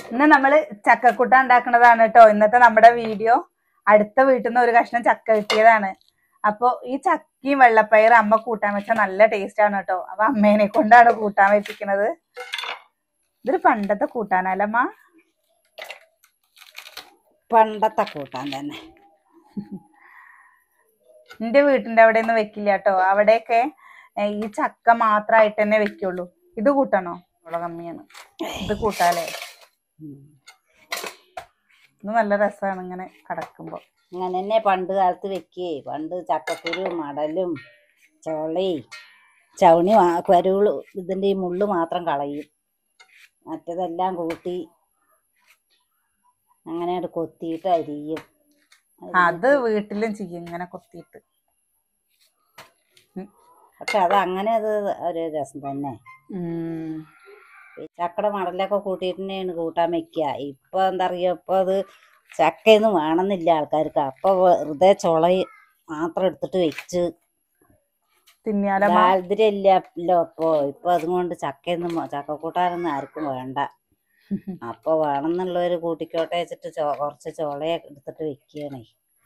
ഇന്ന് നമ്മള് ചക്കക്കൂട്ട ഉണ്ടാക്കുന്നതാണ് കേട്ടോ ഇന്നത്തെ നമ്മുടെ വീഡിയോ അടുത്ത വീട്ടിൽ നിന്ന് ഒരു കഷ്ണം ചക്ക കിട്ടിയതാണ് അപ്പൊ ഈ ചക്കയും വെള്ളപ്പയർ അമ്മ കൂട്ടാൻ വെച്ചാൽ നല്ല ടേസ്റ്റ് ആണ് കേട്ടോ അപ്പൊ അമ്മേനെ കൊണ്ടാണ് കൂട്ടാൻ വെച്ചിരിക്കുന്നത് ഇതൊരു പണ്ടത്തെ കൂട്ടാനല്ലമ്മ പണ്ടത്തെ കൂട്ടാൻ തന്നെ എന്റെ വീട്ടിന്റെ അവിടെ ഒന്നും വെക്കില്ല കേട്ടോ അവിടെയൊക്കെ ഏ, ഈ ചക്ക മാത്രമായിട്ട് തന്നെ വെക്കുള്ളൂ ഇത് കൂട്ടണോ ഇവിടെ കമ്മിയാണ് ഇത് കൂട്ടാലേ ഉം. ഇത് നല്ല രസമാണ് ഇങ്ങനെ കടക്കുമ്പോ അങ്ങനെ തന്നെ പണ്ട് കാലത്ത് വെക്കേ പണ്ട് ചക്കക്കുരു മടലും ചോളി ചവണി മാ- കരുള് ഇതിൻ്റെ ഈ മുള്ള് മാത്രം കളയും മറ്റതെല്ലാം കൂട്ടി അങ്ങനെ അങ്ങട് കൊത്തിയിട്ട് അരിയും അത് വീട്ടിലും ചെയ്യും ഇങ്ങനെ കൊത്തിയിട്ട് പക്ഷെ അത് അങ്ങനെ അത് ഒരു രസം തന്നെ ഉം. ഈ ചക്കയുടെ മടലൊക്കെ കൂട്ടിയിട്ട് തന്നെയാണ് കൂട്ടാൻ വെക്കുക ഇപ്പൊ എന്താ പറയുക ഇപ്പൊ അത് ചക്കയൊന്നും വേണമെന്നില്ല ആൾക്കാർക്ക് അപ്പൊ വെറുതെ ചുള മാത്രം എടുത്തിട്ട് വെച്ച് തിന്നിയാലമ്മ ദാരിദ്ര്യമില്ലല്ലോ ഇപ്പൊ ഇപ്പൊ അതുകൊണ്ട് ചക്കയൊന്നും മ- ചക്കക്കൂട്ടാനൊന്നും ആർക്കും വേണ്ട അപ്പൊ വേണമെന്നുള്ളവര് കൂട്ടിക്കോട്ടെ വെച്ചിട്ട് ചോ കുറച്ച് ചോളയെ എടുത്തിട്ട് വെക്കുകയാണേ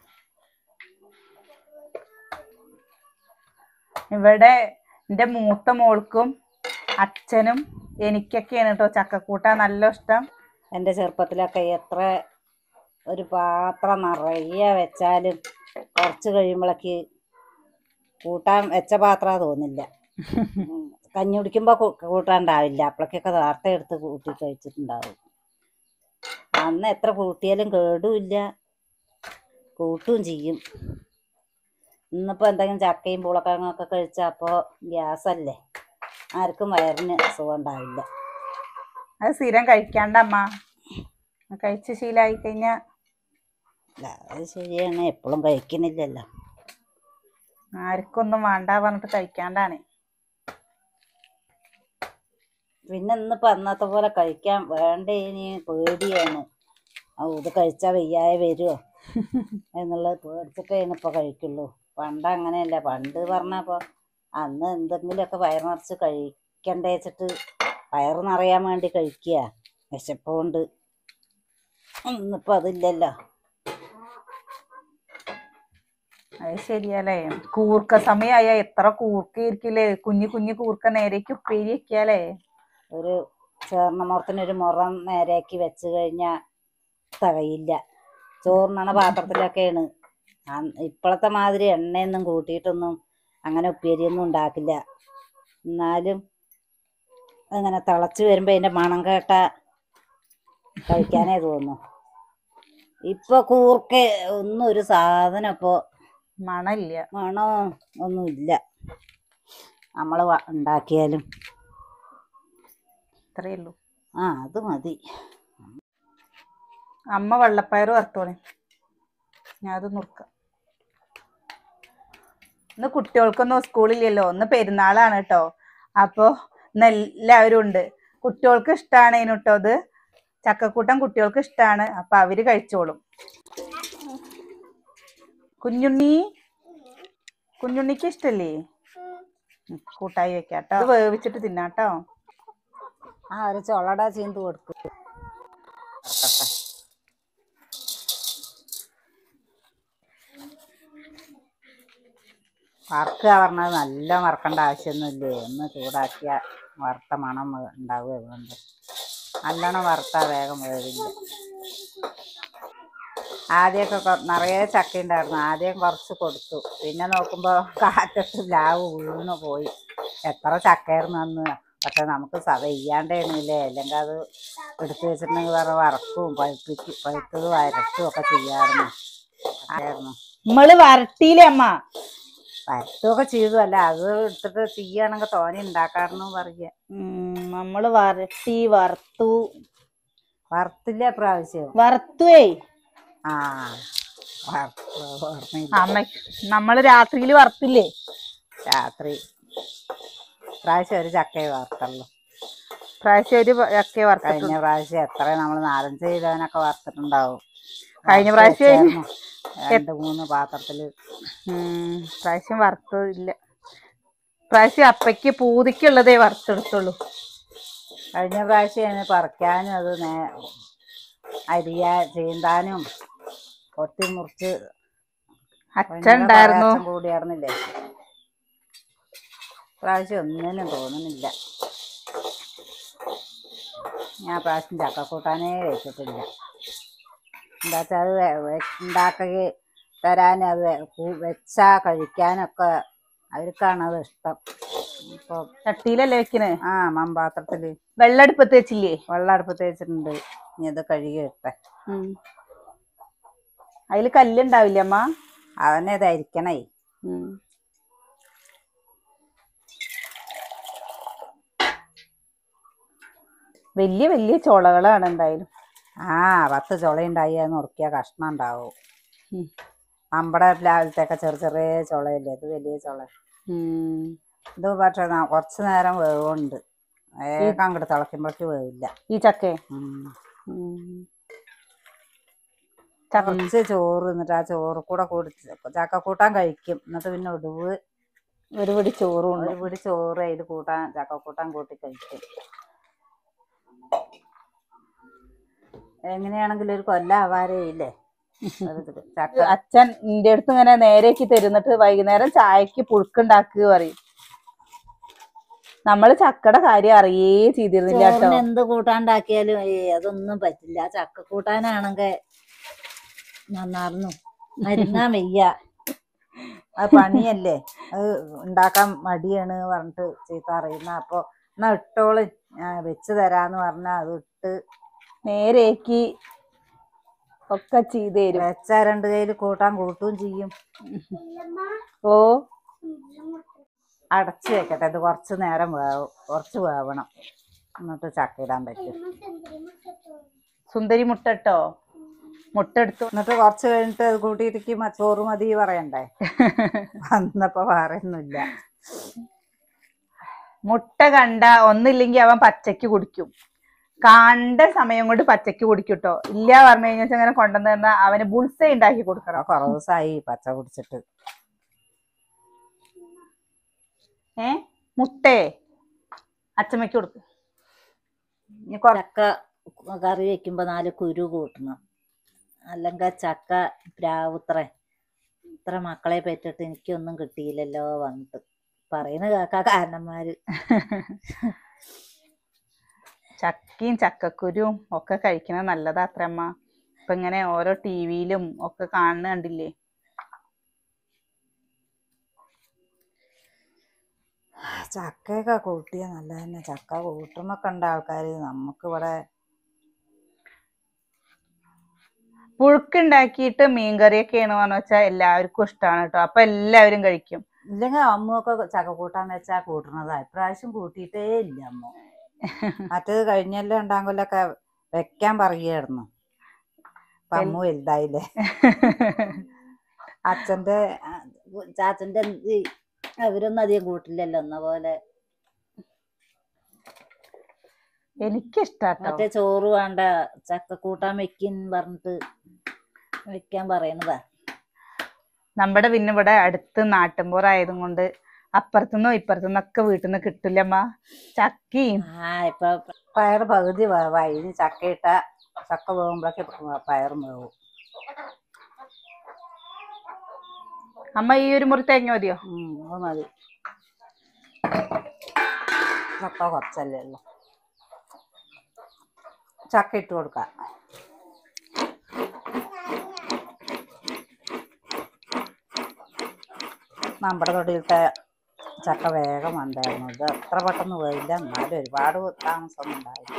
ഇവിടെ എന്റെ മൂത്ത മോൾക്കും അച്ഛനും എനിക്കൊക്കെയാണ് കേട്ടോ ചക്കക്കൂട്ടാൻ നല്ല ഇഷ്ടം എൻ്റെ ചെറുപ്പത്തിലൊക്കെ എത്ര ഒരു പാത്രം നിറയെ വെച്ചാലും കുറച്ച് കഴിയുമ്പോഴേക്ക് കൂട്ടാൻ വെച്ച പാത്രം തോന്നില്ല ഉം. കഞ്ഞി കുടിക്കുമ്പോൾ കൂട്ടാൻ ഉണ്ടാവില്ല അപ്പോഴേക്കൊക്കെ നേരത്തെ എടുത്ത് കൂട്ടി കഴിച്ചിട്ടുണ്ടാവും അന്ന് എത്ര കൂട്ടിയാലും കേടുമില്ല കൂട്ടും ചെയ്യും ഇന്നിപ്പോൾ എന്തെങ്കിലും ചക്കയും പൂളക്കിഴങ്ങൊക്കെ കഴിച്ചാൽ അപ്പോൾ ഗ്യാസല്ലേ ആർക്കും വയറിന് സുഖം ഉണ്ടാവില്ല അത് സ്ഥിരം കഴിക്കാണ്ടമ്മ കഴിച്ച് ശീലായി കഴിഞ്ഞാ അല്ല അത് ശരിയാണ് എപ്പോഴും കഴിക്കുന്നില്ലല്ലോ ആർക്കൊന്നും വേണ്ട പറഞ്ഞിട്ട് കഴിക്കാണ്ടാണ് പിന്നെ ഇന്നിപ്പോൾ അന്നത്തെ പോലെ കഴിക്കാൻ വേണ്ടേ ഇനി പേടിയാണ് ഔ ഇത് കഴിച്ചാൽ വയ്യാതെ വരുമോ എന്നുള്ളത് പേടിച്ചിട്ടേണ് ഇപ്പോൾ കഴിക്കുള്ളൂ പണ്ട് അങ്ങനെയല്ല പണ്ട് പറഞ്ഞപ്പോൾ അന്ന് എന്തെങ്കിലുമൊക്കെ വയറ് നിറച്ച് കഴിക്കണ്ടേ വെച്ചിട്ട് വയറ് നിറയാൻ വേണ്ടി കഴിക്കുക വിശപ്പ് കൊണ്ട് ഇന്നിപ്പോൾ അതില്ലല്ലോ അത് ശരിയല്ലേ കൂർക്ക സമയമായ എത്ര കൂർക്ക ഇരിക്കില്ലേ കുഞ്ഞു കുഞ്ഞു കൂർക്ക നേരേക്ക് ഉപ്പേരി വെക്കാലേ ഒരു ചേർന്നമുറത്തിനൊരു മുറം നേരെയാക്കി വെച്ച് കഴിഞ്ഞാൽ തികയില്ല ചോറിനണ പാത്രത്തിലൊക്കെയാണ് അന്ന് ഇപ്പോഴത്തെ മാതിരി എണ്ണയൊന്നും കൂട്ടിയിട്ടൊന്നും അങ്ങനെ ഉപ്പേരിയൊന്നും ഉണ്ടാക്കില്ല എന്നാലും അങ്ങനെ തിളച്ച് വരുമ്പോൾ അതിൻ്റെ മണം കേട്ട കഴിക്കാനേ തോന്നും ഇപ്പൊ കൂർക്ക ഒന്നും ഒരു സാധനം ഇപ്പോൾ മണമില്ല മണോ ഒന്നുമില്ല നമ്മൾ ഉണ്ടാക്കിയാലും ഇത്രയേ ഉള്ളൂ ആ അത് മതി അമ്മ വെള്ളപ്പയർ വറുത്തോളെ ഞാൻ അത് നുറുക്കാം ഇന്ന് കുട്ടികൾക്കൊന്നും സ്കൂളില്ലല്ലോ ഇന്ന് പെരുന്നാളാണ് കേട്ടോ അപ്പോ ഇന്ന് എല്ലാവരും ഉണ്ട് കുട്ടികൾക്ക് ഇഷ്ടമാണ് ഇതിന് കേട്ടോ ഇത് ചക്കക്കൂട്ടം കുട്ടികൾക്ക് ഇഷ്ടമാണ് അപ്പൊ അവര് കഴിച്ചോളും കുഞ്ഞുണ്ണി കുഞ്ഞുണ്ണിക്ക് ഇഷ്ടല്ലേ ഉം, കൂട്ടായി വെക്കാട്ടോ ഇത് വേവിച്ചിട്ട് തിന്നാട്ടോ ആ ഒരു ചൊളട ചീന്ത് കൊടുക്കും വറുക്കുക പറഞ്ഞത് നല്ല വറക്കേണ്ട ആവശ്യമൊന്നുമില്ലേ ഒന്ന് ചൂടാക്കിയ വറുത്ത മണം വ- ഉണ്ടാവുക അതുകൊണ്ട് നല്ലോണം വറുത്താൽ വേഗം വേവില്ല ആദ്യമൊക്കെ കൊ- നിറയെ ചക്ക ഉണ്ടായിരുന്നു ആദ്യം കുറച്ച് കൊടുത്തു പിന്നെ നോക്കുമ്പോൾ കാറ്റത്ത് ലാവ് വീണ് പോയി എത്ര ചക്കയായിരുന്നു അന്ന് പക്ഷെ നമുക്ക് സ വെയ്യാണ്ടേണില്ലേ അല്ലെങ്കിൽ അത് എടുത്തു വെച്ചിട്ടുണ്ടെങ്കിൽ വേറെ വറക്കും പഴുപ്പിക്കും പഴുത്തത് വരട്ടും ഒക്കെ ചെയ്യാറുണ്ട് ആയിരുന്നു നമ്മള് വരട്ടിയില്ലേ അമ്മ വരട്ടുമൊക്കെ ചെയ്തു അല്ല അത് എടുത്തിട്ട് ചെയ്യുകയാണെങ്കിൽ തോനെ ഉണ്ടാക്കാറെന്ന് പറയുക ഉം, നമ്മള് വരട്ടി വറുത്തു വറുത്തില്ല പ്രാവശ്യം വറുത്തുവേ ആ വറുത്ത് ഓർമ്മയില്ല അമ്മ നമ്മള് രാത്രിയിൽ വറുത്തില്ലേ രാത്രി പ്രാവശ്യം ഒരു ചക്കയെ വറുത്തുള്ളൂ പ്രാവശ്യം ഒരു ഒക്കെ വറുത്തിട്ടു കഴിഞ്ഞ പ്രാവശ്യം എത്ര നമ്മൾ നാലഞ്ച് കിലോനൊക്കെ വറുത്തിട്ടുണ്ടാവും കഴിഞ്ഞ വറുത്ത് പ്രാവശ്യം വെച്ചായിരുന്നു. രണ്ട് മൂന്ന് പാത്രത്തില് ഉം, പ്രാവശ്യം വറുത്തതില്ല പ്രാവശ്യം അപ്പയ്ക്ക് പൂതിക്കുള്ളതേ വറുത്തെടുത്തുള്ളൂ കഴിഞ്ഞ പ്രാവശ്യം അതിന് പറിക്കാനും അത് നേ അരിയാ ചീന്താനും കൊത്തി മുറിച്ച് അച്ഛൻ ഉണ്ടായിരുന്നു കൂടിയായിരുന്നില്ലേ പ്രാവശ്യം ഒന്നിനും തോന്നുന്നില്ല ഞാൻ പ്രാവശ്യം ചക്കക്കൂട്ടാനേ കഴിച്ചിട്ടില്ല എന്താ വെച്ചാൽ അത് വെ- വെ- ഉണ്ടാക്കി തരാൻ അത് വെ- കു- വെച്ചാ കഴിക്കാനൊക്കെ അവർക്കാണ് അത് ഇഷ്ടം ഇപ്പോൾ ചട്ടിയിലല്ലേ വെക്കണേ ആ മൺപാത്രത്തിൽ വെള്ളടുപ്പത്ത് വെച്ചില്ലേ വെള്ളം അടുപ്പത്ത് വെച്ചിട്ടുണ്ട് ഇനി ഇത് കഴുകി ഇട്ടെ അതില് കല്ലുണ്ടാവില്ലേ അമ്മ അവനെ ഇതായിരിക്കണേ വലിയ വലിയ ചുളകളാണ് എന്തായാലും ആ പത്ത് ചുളയുണ്ടായി അത് നുറുക്കിയ കഷ്ണം ഉണ്ടാവും ഉം. നമ്മുടെ പ്ലാവിലത്തെയൊക്കെ ചെറിയ ചെറിയ ചുളയില്ലേ ഇത് വലിയ ചുള ഉം. ഇത് പക്ഷെ ന- കുറച്ച് നേരം വേവുണ്ട് വേഗം അങ്ങോട്ട് തിളയ്ക്കുമ്പോഴേക്ക് വേവില്ല ഈ ചക്കേ ഉം. ഉം. ചക്ക കുറച്ച് ചോറ് എന്നിട്ട് ആ ചോറ് കൂടെ കൂടി ചക്കക്കൂട്ടാൻ കഴിക്കും എന്നിട്ട് പിന്നെ ഒടുവ് ഒരു പിടി ചോറും ഉണ്ട് ഒരു പിടി ചോറ് അതിൽ കൂട്ടാൻ ചക്കക്കൂട്ടാൻ കൂട്ടി കഴിക്കും എങ്ങനെയാണെങ്കിലും ഒരു കൊല്ലാവാരേ ഇല്ലേ ഒരു ചക്ക അച്ഛൻ എന്റെ അടുത്ത് ഇങ്ങനെ നേരേക്ക് തരുന്നിട്ട് വൈകുന്നേരം ചായക്ക് പുഴുക്കുണ്ടാക്കുക പറയും നമ്മള് ചക്കയുടെ കാര്യം അറിയേ ചെയ്തിരുന്നില്ല കേട്ടോ ചോറിന് എന്ത് കൂട്ടാണ്ടാക്കിയാലും ഏയ് അതൊന്നും പറ്റില്ല ആ ചക്ക കൂട്ടാനാണെങ്കിൽ നന്നാർന്നു മരുന്നാ വയ്യ അത് പണിയല്ലേ അത് ഉണ്ടാക്കാൻ മടിയാണ് പറഞ്ഞിട്ട് ചീത്ത അറിയുന്ന അപ്പൊ എന്നാ ഇട്ടോള് ഞാൻ വെച്ച് തരാന്ന് പറഞ്ഞാ അത് ഇട്ട് നേരേക്ക് ഒക്കെ ചെയ്ത് തരും വെച്ച രണ്ട് കയ്യിൽ കൂട്ടാൻ കൂട്ടുകയും ചെയ്യും ഓ അടച്ച് വെക്കട്ടെ ഇത് കുറച്ച് നേരം വേവും കുറച്ച് വേവണം എന്നിട്ട് ചക്ക ഇടാൻ പറ്റും സുന്ദരി മുട്ട ഇട്ടോ മുട്ട എടുത്തു എന്നിട്ട് കുറച്ച് കഴിഞ്ഞിട്ട് അത് കൂട്ടിയിരിക്കും ചോറ് മതി പറയണ്ടേ വന്നപ്പോ പറയുന്നില്ല മുട്ട കണ്ട ഒന്നില്ലെങ്കിൽ അവൻ പച്ചക്ക് കുടിക്കും കണ്ട സമയം കൊണ്ട് പച്ചക്ക് കുടിക്കും കേട്ടോ ഇല്ല പറഞ്ഞു കഴിഞ്ഞാൽ അങ്ങനെ കൊണ്ടുവന്ന് തന്നാ അവന് ബുൾസ ഉണ്ടാക്കി കൊടുക്കണം കുറെ ദിവസമായി പച്ച കുടിച്ചിട്ട് ഏ മുട്ടേ അച്ചമ്മയ്ക്ക് കൊടുക്കും ഇനി ചക്ക കറി വെക്കുമ്പോ നാല് കുരു കൂട്ടണം അല്ലെങ്കിൽ ചക്ക പ്രാവുത്രേ ഇത്ര മക്കളെ പറ്റിട്ട് എനിക്കൊന്നും കിട്ടിയില്ലല്ലോ വന്നിട്ട് പറയുന്ന കേക്കാ കാരണന്മാര് ചക്കയും ചക്കക്കുരും ഒക്കെ കഴിക്കണത് നല്ലതാ അത്രമ്മ ഇപ്പൊ ഇങ്ങനെ ഓരോ ടിവിയിലും ഒക്കെ കാണുന്ന കണ്ടില്ലേ ചക്കയൊക്കെ കൂട്ടിയ നല്ല തന്നെ ചക്ക കൂട്ടുന്നൊക്കെ ഉണ്ട് ആൾക്കാര് നമുക്ക് ഇവിടെ പുഴുക്കുണ്ടാക്കിയിട്ട് മീൻകറിയൊക്കെയാണ് പറഞ്ഞു വെച്ചാൽ എല്ലാവർക്കും ഇഷ്ടമാണ് കേട്ടോ അപ്പൊ എല്ലാവരും കഴിക്കും ഇല്ലെങ്കിൽ അമ്മയൊക്കെ ചക്ക കൂട്ടാൻ വെച്ചാ കൂട്ടണതാ ഇപ്രാവശ്യം കൂട്ടിയിട്ടേ ഇല്ല അമ്മ മറ്റേത് കഴിഞ്ഞല്ലോ ഉണ്ടാകുമല്ലൊക്കെ വെക്കാൻ പറയുകയായിരുന്നു ഇപ്പൊ അമ്മ വലുതായില്ലേ അച്ഛന്റെ ആ, ചാച്ചന്റെ ഈ അവരൊന്നും അധികം കൂട്ടില്ലല്ലോ എന്ന പോലെ എനിക്കിഷ്ടാട്ടോ മറ്റേ ചോറ് വേണ്ട ചക്ക കൂട്ടാൻ വെക്കിൻ പറഞ്ഞിട്ട് വെക്കാൻ പറയുന്നതാ നമ്മുടെ പിന്നെ ഇവിടെ അടുത്ത് നാട്ടിൻപുറായതും കൊണ്ട് അപ്പുറത്തുനിന്നും ഇപ്പുറത്തുനിന്നൊക്കെ വീട്ടിൽ നിന്ന് കിട്ടില്ലമ്മ ചക്കയും ആ ഇപ്പൊ പയറ് പകുതി വേവായി ഇനി ചക്ക ഇട്ട ചക്ക വേകുമ്പോഴൊക്കെ പയറും വേവും അമ്മ ഈ ഒരു മുറി തേങ്ങ മതിയോ ഉം, അത് മതി ചക്ക കുറച്ചല്ലേ ഉള്ളു ചക്ക ഇട്ട് കൊടുക്കാം നമ്മുടെ തൊടിയിലത്തെ ചക്ക വേഗം വന്നായിരുന്നു ഇത് അത്ര പെട്ടെന്ന് വേവില്ല എന്നാലും ഒരുപാട് താമസമൊന്നും ഉണ്ടായില്ല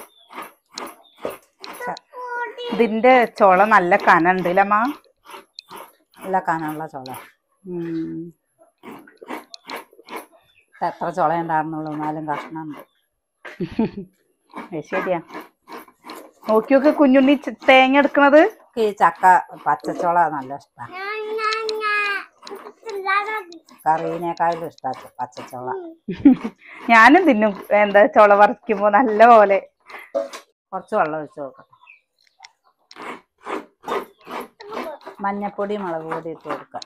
ഇതിന്റെ ചോള നല്ല കനുണ്ട് അമ്മ നല്ല കനമുള്ള ചോള എത്ര ചോള ഉണ്ടായിരുന്നുള്ളൂ നാലും കഷ്ണമുണ്ട് അത് ശരിയാ നോക്കി നോക്ക് കുഞ്ഞുണ്ണി ച- തേങ്ങ എടുക്കണത് എനിക്ക് ഈ ചക്ക പച്ചച്ചോള നല്ല ഇഷ്ടമാണ് കറീനേക്കാളും ഇഷ്ടമാണ് പച്ചച്ചോള ഞാനും തിന്നും എന്താ ചോള പറിക്കുമ്പോ നല്ല പോലെ കുറച്ച് വെള്ളം ഒഴിച്ച് നോക്കട്ടെ മഞ്ഞപ്പൊടി മുളക് പൊടി ഇട്ട് കൊടുക്കാം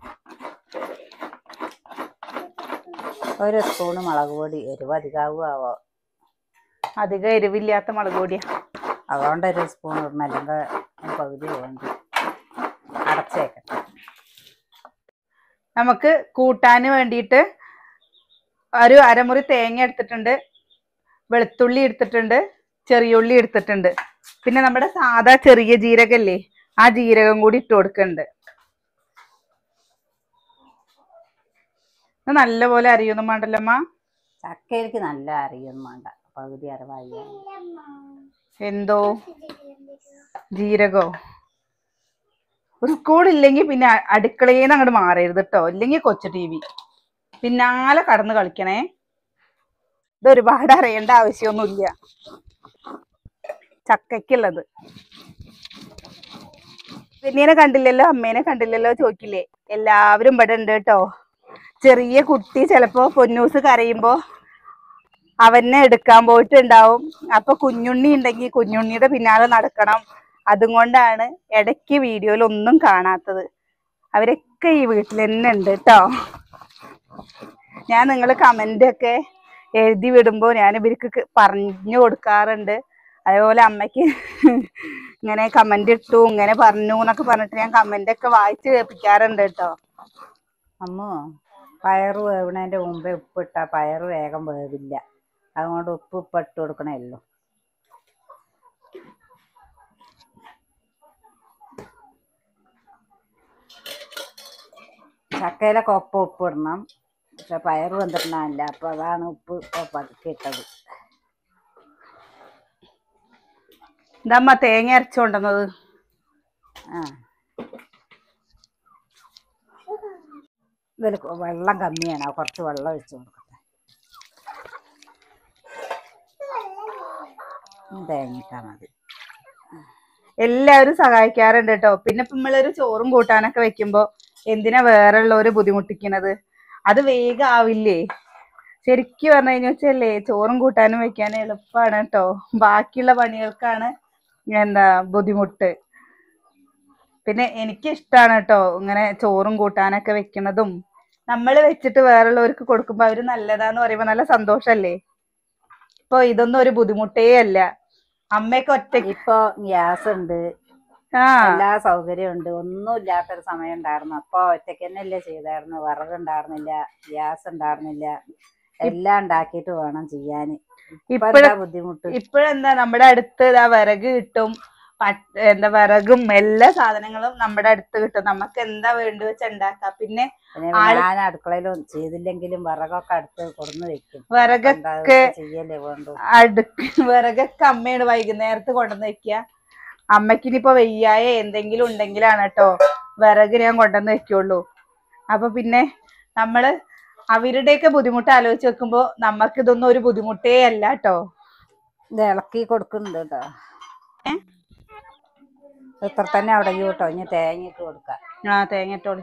ഒരു സ്പൂണ് മുളക് പൊടി എരിവ് അധികാവുമോ അധികം എരിവില്ലാത്ത മുളക് പൊടിയാ അതുകൊണ്ട് ഒരു സ്പൂൺ ഇടണം അല്ലെങ്കിൽ പകുതി വേണ്ടി അടച്ചേക്കട്ടെ നമുക്ക് കൂട്ടാന് വേണ്ടിയിട്ട് ഒരു അരമുറി തേങ്ങ എടുത്തിട്ടുണ്ട് വെളുത്തുള്ളി എടുത്തിട്ടുണ്ട് ചെറിയുള്ളി എടുത്തിട്ടുണ്ട് പിന്നെ നമ്മുടെ സാധാ ചെറിയ ജീരകല്ലേ ആ ജീരകം കൂടി ഇട്ട് കൊടുക്കുന്നുണ്ട് ഇത് നല്ലപോലെ അറിയൊന്നും വേണ്ടല്ലമ്മ ചക്കയിലേക്ക് നല്ല അറിയൊന്നും വേണ്ട പകുതി അരവായി എന്തോ ജീരകോ സ്കൂളില്ലെങ്കിൽ പിന്നെ അ- അടുക്കളയിൽ നിന്ന് അങ്ങോട്ട് മാറരുത് കേട്ടോ ഇല്ലെങ്കിൽ കൊച്ചു ടി വി പിന്നാലെ കടന്ന് കളിക്കണേ ഇത് ഒരുപാട് അറിയേണ്ട ആവശ്യമൊന്നുമില്ല ചക്കയ്ക്കുള്ളത് പിന്നീനെ കണ്ടില്ലല്ലോ അമ്മേനെ കണ്ടില്ലല്ലോ ചോദിക്കില്ലേ എല്ലാവരും ഇവിടെ ഉണ്ട് കേട്ടോ ചെറിയ കുട്ടി ചിലപ്പോ പൊന്നൂസ് കരയുമ്പോ അവനെ എടുക്കാൻ പോയിട്ടുണ്ടാവും അപ്പൊ കുഞ്ഞുണ്ണി ഉണ്ടെങ്കിൽ കുഞ്ഞുണ്ണിയുടെ പിന്നാലെ നടക്കണം അതുകൊണ്ടാണ് ഇടയ്ക്ക് വീഡിയോയിൽ ഒന്നും കാണാത്തത് അവരൊക്കെ ഈ വീട്ടിൽ തന്നെ ഉണ്ട് കേട്ടോ ഞാൻ നിങ്ങൾ കമന്റ് ഒക്കെ എഴുതി വിടുമ്പോൾ ഞാൻ ഇവർക്ക് ക- പറഞ്ഞു കൊടുക്കാറുണ്ട് അതേപോലെ അമ്മയ്ക്ക് ഇങ്ങനെ കമന്റ് ഇട്ടു ഇങ്ങനെ പറഞ്ഞു എന്നൊക്കെ പറഞ്ഞിട്ട് ഞാൻ കമന്റ് ഒക്കെ വായിച്ച് കേൾപ്പിക്കാറുണ്ട് കേട്ടോ അമ്മു പയറ് വേവണതിൻ്റെ മുമ്പേ ഉപ്പിട്ടാ പയറ് വേഗം വേവില്ല അതുകൊണ്ട് ഉപ്പ് ഇപ്പം ഇട്ട് കൊടുക്കണമല്ലോ ചക്കയിലൊക്കെ ഒപ്പം ഉപ്പ് ഇടണം പക്ഷെ പയറ് വെന്തിട്ടുണ്ടാവില്ല അപ്പോൾ അതാണ് ഉപ്പ് ഇപ്പൊ പതുക്കെ ഇട്ടത് ഇതമ്മ തേങ്ങ അരച്ചു കൊണ്ടുവന്നത് ആ ഇതിൽ വെള്ളം കമ്മിയാണ് ആ കുറച്ച് വെള്ളം ഒഴിച്ച് കൊടുക്കട്ടെ ഉം, തേങ്ങിട്ടാ മതി എല്ലാവരും സഹായിക്കാറുണ്ട് കേട്ടോ പിന്നെ ഇപ്പൊ നമ്മളൊരു ചോറും കൂട്ടാനൊക്കെ വെക്കുമ്പോ എന്തിനാ വേറെ ഉള്ളവര് ബുദ്ധിമുട്ടിക്കണത് അത് വേഗം ആവില്ലേ ശരിക്കും പറഞ്ഞു കഴിഞ്ഞു വെച്ചല്ലേ ചോറും കൂട്ടാനും വെക്കാൻ എളുപ്പമാണ് കേട്ടോ ബാക്കിയുള്ള പണികൾക്കാണ് എന്താ ബുദ്ധിമുട്ട് പിന്നെ എനിക്ക് ഇഷ്ടമാണ് കേട്ടോ ഇങ്ങനെ ചോറും കൂട്ടാനൊക്കെ വെക്കണതും നമ്മൾ വെച്ചിട്ട് വേറുള്ളവർക്ക് കൊടുക്കുമ്പോ അവര് നല്ലതാന്ന് പറയുമ്പോ നല്ല സന്തോഷല്ലേ ഇപ്പൊ ഇതൊന്നും ഒരു ബുദ്ധിമുട്ടേ അല്ല അമ്മയൊക്കെ ഒറ്റയ്ക്ക് ഇപ്പൊ ഗ്യാസ് ഉണ്ട് ആ എല്ലാ സൗകര്യവും ഉണ്ട് ഒന്നും ഇല്ലാത്തൊരു സമയം ഉണ്ടായിരുന്നു അപ്പൊ ഒറ്റയ്ക്ക് തന്നെയല്ലേ ചെയ്തായിരുന്നു വിറക് ഉണ്ടായിരുന്നില്ല ഗ്യാസ് ഉണ്ടായിരുന്നില്ല എല്ലാം ഉണ്ടാക്കിയിട്ട് വേണം ചെയ്യാൻ ഇപ്പൊ ഇപ്പഴ എന്താ ബുദ്ധിമുട്ട് ഇപ്പോഴെന്താ നമ്മുടെ അടുത്ത് ഇതാ വിറക് കിട്ടും പട്ട് എന്താ വിറകും എല്ലാ സാധനങ്ങളും നമ്മുടെ അടുത്ത് കിട്ടും നമുക്ക് എന്താ വേണ്ടി വെച്ച് ഉണ്ടാക്കാം പിന്നെ പിന്നെ ആള് ഞാൻ അടുക്കളയിലും ചെയ്തില്ലെങ്കിലും വിറകൊക്കെ അടുത്ത് കൊടുന്ന് വെക്കും വിറകൊക്കെ എന്താ വെച്ചാ ചെയ്യല്ലേ വേണ്ടു അടുക്ക് വിറകൊക്കെ അമ്മയാണ് വൈകുന്നേരത്ത് കൊണ്ടുവന്ന് വെക്കുക അമ്മയ്ക്ക് ഇനിയിപ്പോ വെയ്യായ എന്തെങ്കിലും ഉണ്ടെങ്കിലാണ് കേട്ടോ വിറക് ഞാൻ കൊണ്ടുവന്ന് വെക്കുള്ളൂ അപ്പൊ പിന്നെ നമ്മള് അവരുടെയൊക്കെ ബുദ്ധിമുട്ട് ആലോചിച്ച് വെക്കുമ്പോ നമുക്ക് ഇതൊന്നും ഒരു ബുദ്ധിമുട്ടേ അല്ല കേട്ടോ ഇത് ഇളക്കി കൊടുക്കുന്നുണ്ട് കേട്ടോ ഇത്ര തന്നെ അവിടെ കേട്ടോ ഇനി തേങ്ങ ഇട്ട് കൊടുക്കാം ആ തേങ്ങട്ടോളി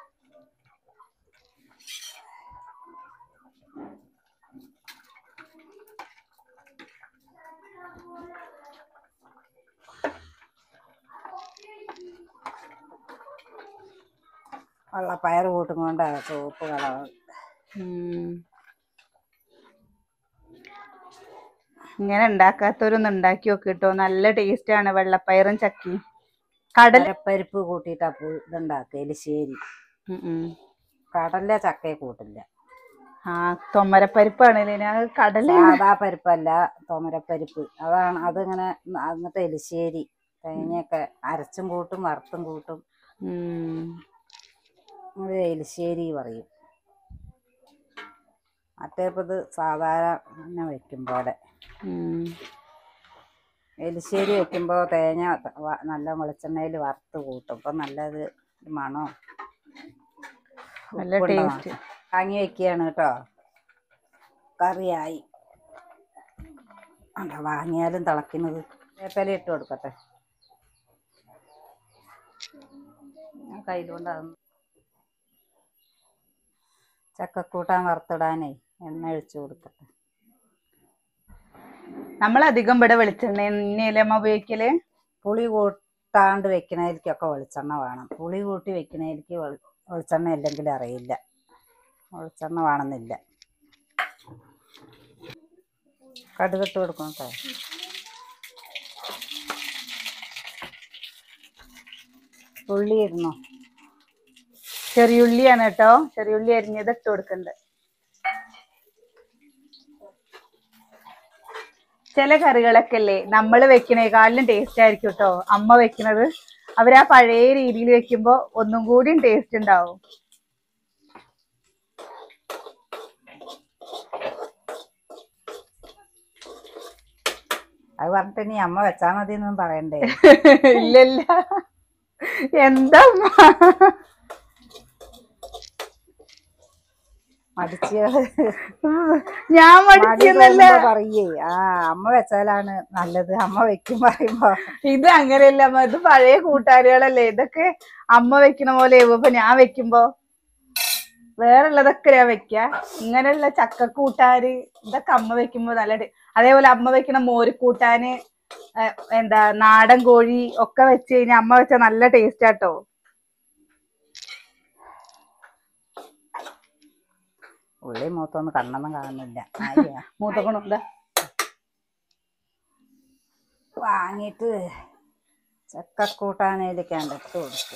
വെള്ളപ്പയർ കൂട്ടും കൊണ്ട് ചുവപ്പ് കളർ ഉം. ഇങ്ങനെ ഉണ്ടാക്കാത്തവരൊന്ന് ഉണ്ടാക്കി നോക്ക് കേട്ടോ നല്ല ടേസ്റ്റ് ആണ് വെള്ളപ്പയറും ചക്കിയും കടല കടലപ്പരിപ്പ് കൂട്ടിയിട്ട് അപ്പോൾ ഇതുണ്ടാക്കുക എലിശ്ശേരി ഉം ഉം. കടല ചക്കയെ കൂട്ടില്ല ആ തൊമ്മരപ്പരിപ്പാണ് അത് കടല സാധാ പരിപ്പല്ല തോമരപ്പരിപ്പ് അതാണ് അതിങ്ങനെ എന്നിട്ട് എലിശ്ശേരി തേങ്ങയൊക്കെ അരച്ചും കൂട്ടും വറുത്തും കൂട്ടും ഉം. അത് എലിശ്ശേരി പറയും മറ്റേപ്പോൾ ഇത് സാധാരണ വെക്കും പോലെ ഉം. എലിശ്ശേരി വെക്കുമ്പോൾ തേങ്ങ ത- വ- നല്ല വെളിച്ചെണ്ണയിൽ വറുത്ത് കൂട്ടും അപ്പം നല്ലത് മണോ നല്ല ടേസ്റ്റ് വാങ്ങി വെക്കുകയാണ് കേട്ടോ കറിയായി അല്ല വാങ്ങിയാലും തിളക്കുന്നത് വേപ്പല ഇട്ട് കൊടുക്കട്ടെ ഞാൻ കയ്യിലുകൊണ്ടാകുന്നു ചക്കക്കൂട്ടാൻ വറുത്തിടാനേ എണ്ണ ഒഴിച്ചു കൊടുക്കട്ടെ നമ്മൾ അധികം ഇവിടെ വെളിച്ചെണ്ണ തന്നെയല്ലേ അമ്മ ഉപയോഗിക്കല് പുളി കൂട്ടാണ്ട് വെക്കണതിലേക്കൊക്കെ വെളിച്ചെണ്ണ വേണം പുളി കൂട്ടി വെക്കണതിലേക്ക് വെളി- വെളിച്ചെണ്ണ ഇല്ലെങ്കിൽ അറിയില്ല വെളിച്ചെണ്ണ വേണമെന്നില്ല കടുകിട്ട് കൊടുക്കണം കേട്ടോ ഉള്ളി ഇടണോ ചെറിയുള്ളിയാണ് കേട്ടോ ചെറിയുള്ളി അരിഞ്ഞത് ഇട്ട് കൊടുക്കണ്ട് ചില കറികളൊക്കെ അല്ലേ നമ്മൾ വെക്കണേക്കാളിലും ടേസ്റ്റ് ആയിരിക്കും കേട്ടോ അമ്മ വെക്കണത് അവരാ പഴയ രീതിയിൽ വെക്കുമ്പോ ഒന്നും കൂടിയും ടേസ്റ്റ് ഉണ്ടാവും അത് പറഞ്ഞിട്ട് ഇനി അമ്മ വെച്ചാ മതി എന്നും പറയണ്ടേ ഇല്ല ഇല്ല എന്താ അമ്മ? മടിച്ച് ഞാൻ മടി മടിച്ചെന്നല്ല തോന്നുമ്പോ പറയേ ആ അമ്മ വെച്ചാലാണ് നല്ലത് അമ്മ വെക്കും പറയുമ്പോ ഇത് അങ്ങനെയല്ല അമ്മ ഇത് പഴയ കൂട്ടുകാരികളല്ലേ ഇതൊക്കെ അമ്മ വെക്കണ പോലെ ഇപ്പൊ ഞാൻ വെക്കുമ്പോ വേറുള്ളതൊക്കെ ഞാൻ വെക്ക ഇങ്ങനെയുള്ള ചക്കക്കൂട്ടാര് ഇതൊക്കെ അമ്മ വെക്കുമ്പോ നല്ല ടേ- അതേപോലെ അമ്മ വെക്കണ മോരുകൂട്ടാന് ഏഹ് എന്താ നാടൻ കോഴി ഒക്കെ വെച്ച് കഴിഞ്ഞാൽ അമ്മ വെച്ച നല്ല ടേസ്റ്റ് ആട്ടോ ഉള്ളി മൂത്തൊന്നും കണ്ണൊന്നും കാണുന്നില്ല ആയിയാ. മൂത്തക്കണോ ഇതാ വാങ്ങിയിട്ട് ചക്കക്കൂട്ടാനയിലേക്കാണ്ട് ഇട്ട് കൊടുക്കുക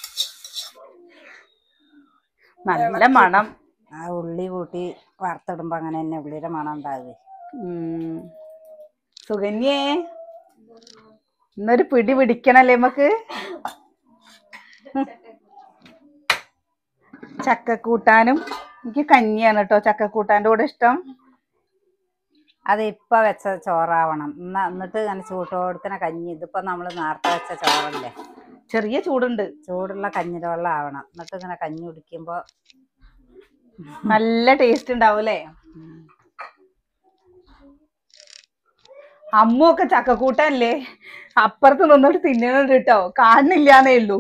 നല്ല മണം ആ ഉള്ളി കൂട്ടി വറുത്തിടുമ്പോ അങ്ങനെ തന്നെ ഉള്ളിയുടെ മണം ഉണ്ടാവുക ഉം. സുകന്യേ ഇന്നൊരു പിടി പിടിക്കണല്ലേ നമുക്ക് ചക്കക്കൂട്ടാനും എനിക്ക് കഞ്ഞിയാണ് കേട്ടോ ചക്കക്കൂട്ടാൻ്റെ കൂടെ ഇഷ്ടം അത് ഇപ്പൊ വെച്ച ചോറാവണം എന്നാ എന്നിട്ട് ഇങ്ങനെ ചൂട്ടോടുക്കണ കഞ്ഞി ഇതിപ്പോ നമ്മൾ നേരത്തെ വെച്ച ചോറല്ലേ ചെറിയ ചൂടുണ്ട് ചൂടുള്ള കഞ്ഞിയുടെ വെള്ളം ആവണം എന്നിട്ട് ഇങ്ങനെ കഞ്ഞി കുടിക്കുമ്പോ നല്ല ടേസ്റ്റ് ഉണ്ടാവും അല്ലേ അമ്മൊക്കെ ചക്കക്കൂട്ടല്ലേ അപ്പുറത്ത് നിന്നോട്ട് തിന്നണുണ്ട് കേട്ടോ കാണുന്നില്ലാന്നേ ഉള്ളൂ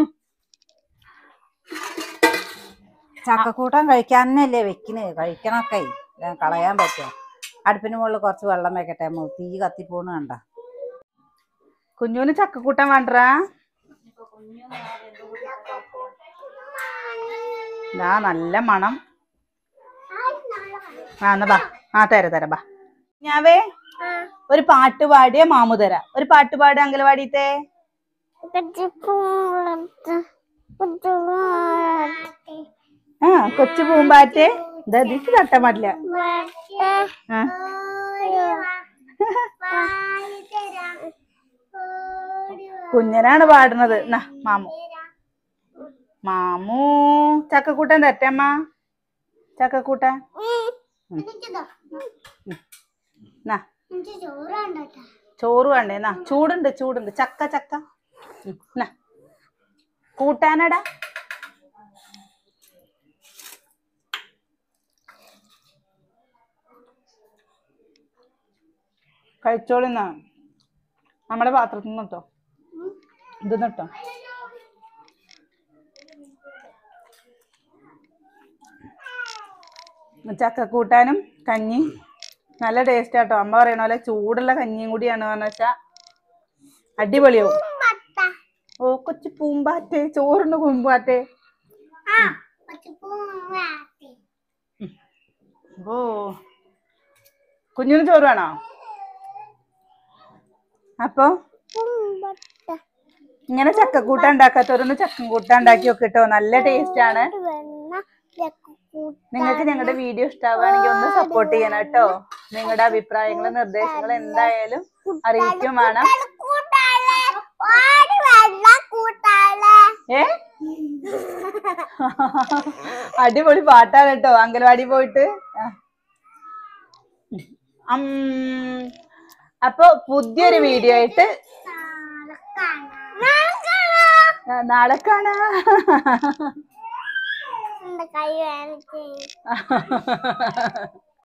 ചക്കക്കൂട്ടാൻ കഴിക്കാനല്ലേ വെക്കണ് കഴിക്കണൊക്കെ ഞാൻ കളയാൻ പറ്റുമോ അടുപ്പിന് മുകളിൽ കുറച്ച് വെള്ളം വെക്കട്ടെ മു- തീ കത്തിപ്പോണ് കണ്ട കുഞ്ഞുന് ചക്കക്കൂട്ടൻ വേണ്ടറാ ദാ നല്ല മണം ആ എന്നാ ബാ ആ തരാ തരാ ബാ ഞാവേ ഒരു പാട്ട് പാടിയ മാമു തരാം ഒരു പാട്ട് പാട് അങ്കലവാടിത്തെ ആ കൊച്ചു പൂമ്പാറ്റ് ഇതാ ഇതിക്ക് തട്ടാൻ പാടില്ല ആ കുഞ്ഞനാണ് പാടുന്നത് എന്നാ മാമു മാമു ചക്കക്കൂട്ടൻ തരട്ടമ്മ ചക്കക്കൂട്ടൻ എന്നാ ചോറ് വേണ്ടേ എന്നാ ചൂടുണ്ട് ചൂടുണ്ട് ചക്ക ചക്ക ഉം, എന്നാ കൂട്ടാനടാ കഴിച്ചോളിന്നാ നമ്മുടെ പാത്രത്തിൽ നിന്ന് കേട്ടോ ഇത് കേട്ടോ ചക്കക്കൂട്ടാനും കഞ്ഞി നല്ല ടേസ്റ്റ് ആട്ടോ അമ്മ പറയണ പോലെ ചൂടുള്ള കഞ്ഞിയും കൂടിയാണ് പറഞ്ഞ വെച്ചാ അടിപൊളിയാവും ഓ കൊച്ചു പൂമ്പാറ്റേ ചോറുണ്ട് പൂമ്പാറ്റേ ഓ കുഞ്ഞിന് ചോറ് വേണോ അപ്പൊ ഇങ്ങനെ ചക്കക്കൂട്ട ഉണ്ടാക്കാത്തവരൊന്ന് ചക്കക്കൂട്ട ഉണ്ടാക്കി നോക്കിട്ടോ നല്ല ടേസ്റ്റ് ആണ് നിങ്ങൾക്ക് ഞങ്ങളുടെ വീഡിയോ ഇഷ്ടമാവുകയാണെങ്കിൽ ഒന്ന് സപ്പോർട്ട് ചെയ്യണം കേട്ടോ നിങ്ങളുടെ അഭിപ്രായങ്ങളും നിർദ്ദേശങ്ങളും എന്തായാലും അറിയിക്കും വേണം ഏ അടിപൊളി പാട്ടാണ് കേട്ടോ അംഗൻവാടി പോയിട്ട് ആ. അം, അപ്പൊ പുതിയൊരു വീഡിയോ ആയിട്ട് ആ, നാളെ കാണാ കൈ വേണം